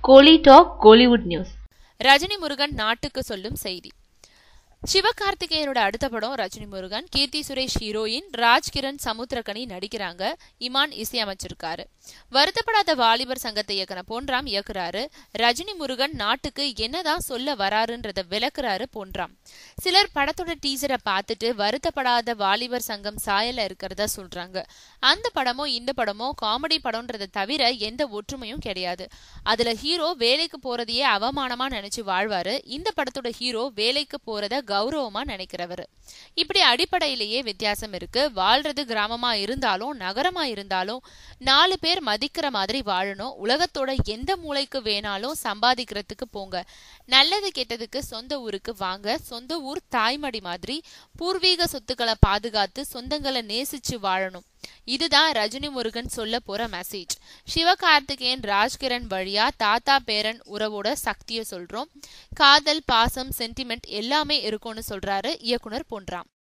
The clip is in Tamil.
கோலி டாக் கோலிவுட் நியூஸ் ரஜினி முருகன் நாட்டுக்கு சொல்லும் செய்தி சிவகார்த்திகேயனோட அடுத்த படம் ரஜினி முருகன் கீர்த்தி சுரேஷ் ஹீரோயின் ராஜ்கிரண் சமுத்திரகனி நடிக்கிறாங்க இமான் இசையமைச்சிருக்காரு வருத்தப்படாத வாலிபர் சங்கத்தை இயக்குன பொன்ராம் இயக்குறாரு ரஜினி முருகன் நாட்டுக்கு என்னதான் சொல்ல வராருன்றத விளக்குறாரு பொன்ராம் சிலர் படத்தோட டீசரை பார்த்துட்டு வருத்தப்படாத வாலிபர் சங்கம் சாயல இருக்கிறதா சொல்றாங்க அந்த படமோ இந்த படமோ காமெடி படம்ன்றதை தவிர எந்த ஒற்றுமையும் கிடையாது அதுல ஹீரோ வேலைக்கு போறதையே அவமானமா நினைச்சு வாழ்வாரு இந்த படத்தோட ஹீரோ வேலைக்கு போறத கௌரவமா நினைக்கிறவர் இப்படி அடிப்படையிலேயே வித்தியாசம் இருக்கு வாழ்றது கிராமமா இருந்தாலும் நகரமா இருந்தாலும் நாலு பேர் மதிக்கிற மாதிரி வாழணும் உலகத்தோட எந்த மூளைக்கு வேணாலும் சம்பாதிக்கிறதுக்கு போங்க நல்லது கெட்டதுக்கு சொந்த ஊருக்கு வாங்க சொந்த ஊர் தாய்மடி மாதிரி பூர்வீக சொத்துக்களை பாதுகாத்து சொந்தங்களை நேசிச்சு வாழணும் இதுதான் ரஜினி முருகன் சொல்ல போற மெசேஜ் சிவகார்த்திகேயன் ராஜ்கிரண் வழியா தாத்தா பேரன் உறவோட சக்தியை சொல்றோம் காதல் பாசம் சென்டிமெண்ட் எல்லாமே இருக்கும்னு சொல்றாரு இயக்குனர் பொன்ராம்